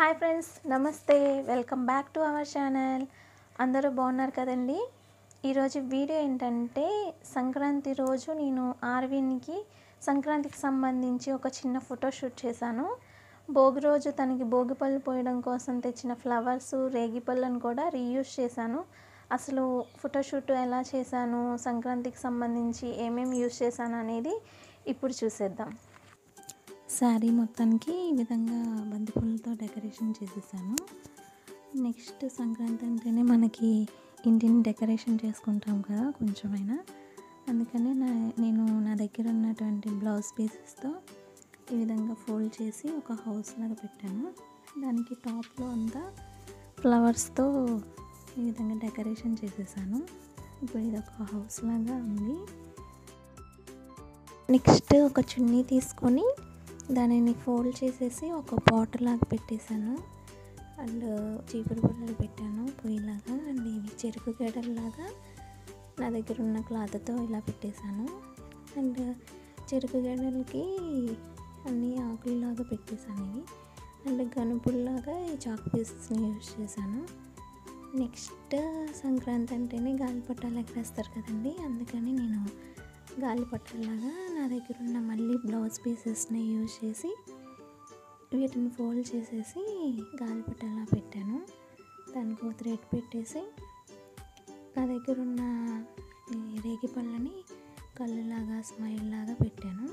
hi friends నమస్తే welcome back to our channel అందరూ బాగున్నారు కదండి ఈరోజు వీడియో ఏంటంటే సంక్రాంతి రోజు నేను ఆర్విన్కి సంక్రాంతికి సంబంధించి ఒక చిన్న ఫోటో షూట్ చేశాను భోగి రోజు తనకి భోగి పళ్ళు పోయడం కోసం తెచ్చిన ఫ్లవర్స్ రేగి పళ్ళను కూడా రీయూజ్ చేశాను అసలు ఫోటోషూట్ ఎలా చేశాను సంక్రాంతికి సంబంధించి ఏమేమి యూజ్ చేశాను అనేది ఇప్పుడు చూసేద్దాం శారీ మొత్తానికి ఈ విధంగా బంతిపూలతో డెకరేషన్ చేసేసాను నెక్స్ట్ సంక్రాంతి అంటేనే మనకి ఇంటిని డెకరేషన్ చేసుకుంటాం కదా కొంచెమైనా అందుకనే నా నేను నా దగ్గర ఉన్నటువంటి బ్లౌజ్ పీసెస్తో ఈ విధంగా ఫోల్డ్ చేసి ఒక హౌస్ లాగా పెట్టాను దానికి టాప్లో అంతా ఫ్లవర్స్తో ఈ విధంగా డెకరేషన్ చేసేసాను ఇప్పుడు ఇది ఒక హౌస్ లాగా ఉంది నెక్స్ట్ ఒక చున్నీ తీసుకొని దానిని ఫోల్డ్ చేసేసి ఒక పాట్ లాగా పెట్టేశాను అండ్ చీపురు పుల్లలు పెట్టాను పొయ్యిలాగా అండ్ ఇవి చెరుకు గడల్లాగా నా దగ్గర ఉన్న క్లాత్తో ఇలా పెట్టేశాను అండ్ చెరుకు గడలకి అన్ని ఆకుల్లాగా పెట్టేశాను ఇవి అండ్ గనుపుల్లాగా ఈ చాక్ పీసెస్ని యూజ్ చేశాను నెక్స్ట్ సంక్రాంతి అంటేనే గాలిపటాలు ఎగరేస్తారు కదండి అందుకని నేను గాలిపటాలాగా నా దగ్గర ఉన్న మళ్ళీ బ్లౌజ్ పీసెస్ని యూజ్ చేసి వీటిని ఫోల్డ్ చేసేసి గాలిపటాలా పెట్టాను దానికి ఒక థ్రెడ్ పెట్టేసి నా దగ్గర ఉన్న ఈ రేగి పళ్ళని కళ్ళులాగా స్మైల్ లాగా పెట్టాను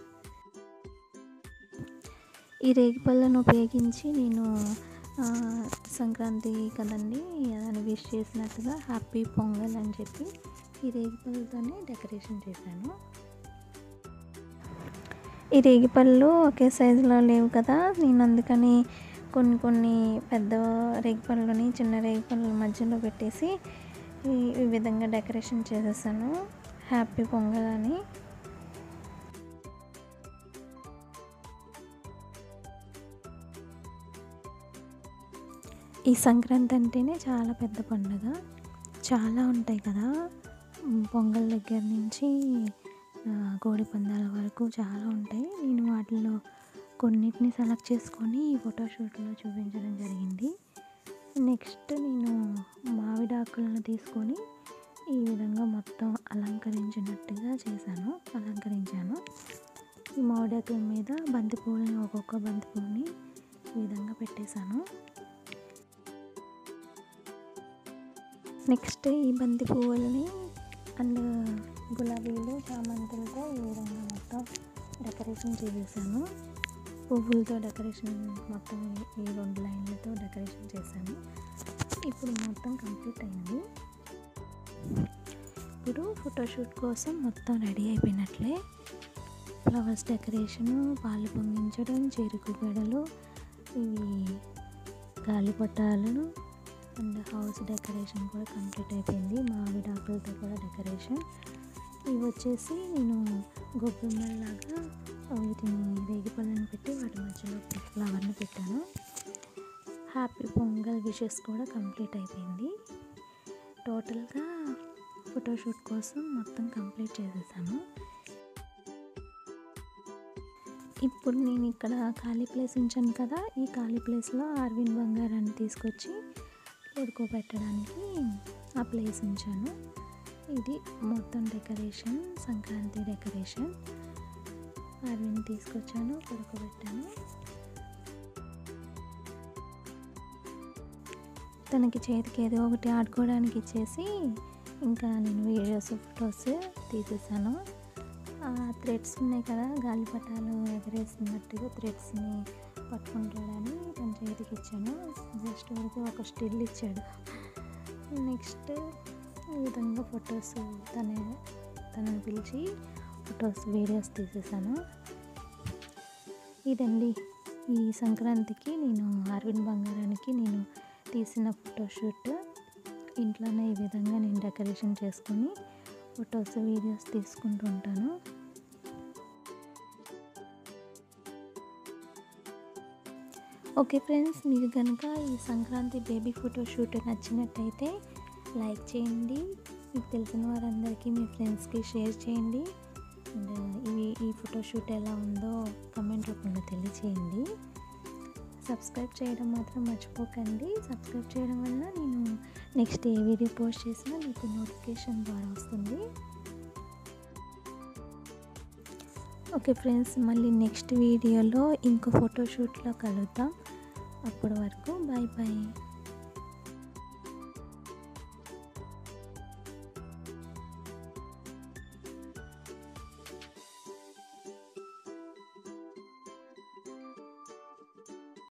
ఈ రేగి పళ్ళను ఉపయోగించి నేను ఆ, సంక్రాంతి కదండి అని విష్ చేసినట్టుగా హ్యాపీ పొంగల్ అని చెప్పి ఈ రేగిపళ్ళతోనే డెకరేషన్ చేశాను ఈ రేగిపళ్ళు ఒకే సైజులో లేవు కదా నేను అందుకని కొన్ని కొన్ని పెద్ద రేగిపళ్ళని చిన్న రేగిపళ్ళ మధ్యలో పెట్టేసి ఈ ఈ విధంగా డెకరేషన్ చేసేసాను హ్యాపీ పొంగల్ అని ఈ సంక్రాంతి అంటేనే చాలా పెద్ద పండుగ చాలా ఉంటాయి కదా ఉమ్, పొంగల్ దగ్గర నుంచి ఆ, కోడి పందాల వరకు చాలా ఉంటాయి నేను వాటిలో కొన్నిటిని సెలెక్ట్ చేసుకొని ఈ ఫోటోషూట్లో చూపించడం జరిగింది నెక్స్ట్ నేను మామిడాకులను తీసుకొని ఈ విధంగా మొత్తం అలంకరించినట్టుగా చేశాను అలంకరించాను ఈ మామిడాకుల మీద బంతి పువ్వులని ఒక్కొక్క బంతి పువ్వుని ఈ విధంగా పెట్టేశాను నెక్స్ట్ ఈ బంతి పువ్వుల్ని అండ్ గులాబీలు చామంతులతో ఈ విధంగా మొత్తం డెకరేషన్ చేసేసాను పువ్వులతో డెకరేషన్ మొత్తం ఈ- ఈ రెండు లైన్లతో డెకరేషన్ చేశాను ఇప్పుడు మొత్తం కంప్లీట్ అయింది ఇప్పుడు ఫోటోషూట్ కోసం మొత్తం రెడీ అయిపోయినట్లే ఫ్లవర్స్ డెకరేషను పాలు పొంగించడం చెరుకు గడలు ఇవి గాలిపటాలను అండ్ హౌస్ డెకరేషన్ కూడా కంప్లీట్ అయిపోయింది మామిడి ఆకులతో కూడా డెకరేషన్ ఇవి వచ్చేసి నేను గొబ్బెమ్మలాగా వీటిని రేగిపళ్ళని పెట్టి వాటి మధ్యలో ఫ్లవర్ని పెట్టాను హ్యాపీ పొంగల్ విషెస్ కూడా కంప్లీట్ అయిపోయింది టోటల్గా ఫోటోషూట్ కోసం మొత్తం కంప్లీట్ చేసేసాను ఇప్పుడు నేను ఇక్కడ ఖాళీ ప్లేస్ ఉంచాను కదా ఈ ఖాళీ ప్లేస్లో అరవింద్ బంగారాన్ని తీసుకొచ్చి పడుకోబెట్టడానికి ఆ ప్లేస్ ఉంచాను ఇది మొత్తం డెకరేషన్ సంక్రాంతి డెకరేషన్ అరవింద్ తీసుకొచ్చాను పడుకోబెట్టాను తనకి చేతికి ఏదో ఒకటి ఆడుకోవడానికి ఇచ్చేసి ఇంకా నేను వీడియోస్ ఫొటోస్ తీసేసాను ఆ థ్రెడ్స్ ఉన్నాయి కదా గాలిపటాలు ఎగరేసినట్టుగా థ్రెడ్స్ని పట్టుకుంటాడని తన చేతికి ఇచ్చాను జస్ట్ వరకు ఒక స్టిల్ ఇచ్చాడు నెక్స్ట్ ఈ విధంగా ఫొటోస్ తన తనని పిలిచి ఫొటోస్ వీడియోస్ తీసేసాను ఇదండి ఈ సంక్రాంతికి నేను అరవింద్ బంగారానికి నేను తీసిన ఫోటోషూట్ ఇంట్లోనే ఈ విధంగా నేను డెకరేషన్ చేసుకుని ఫొటోస్ వీడియోస్ తీసుకుంటూ ఉంటాను ఓకే ఫ్రెండ్స్ మీకు కనుక ఈ సంక్రాంతి బేబీ ఫోటోషూట్ నచ్చినట్టయితే లైక్ చేయండి మీకు తెలిసిన వారందరికీ మీ ఫ్రెండ్స్కి షేర్ చేయండి అండ్ ఇవి ఈ ఫోటోషూట్ ఎలా ఉందో కమెంట్ రూపంలో తెలియచేయండి సబ్స్క్రైబ్ చేయడం మాత్రం మర్చిపోకండి సబ్స్క్రైబ్ చేయడం వల్ల నేను నెక్స్ట్ ఏ వీడియో పోస్ట్ చేసినా మీకు నోటిఫికేషన్ ద్వారా వస్తుంది ఓకే ఫ్రెండ్స్ మళ్ళీ నెక్స్ట్ వీడియోలో ఇంకో ఫోటోషూట్లో కలుద్దాం అప్పటి వరకు బాయ్ బాయ్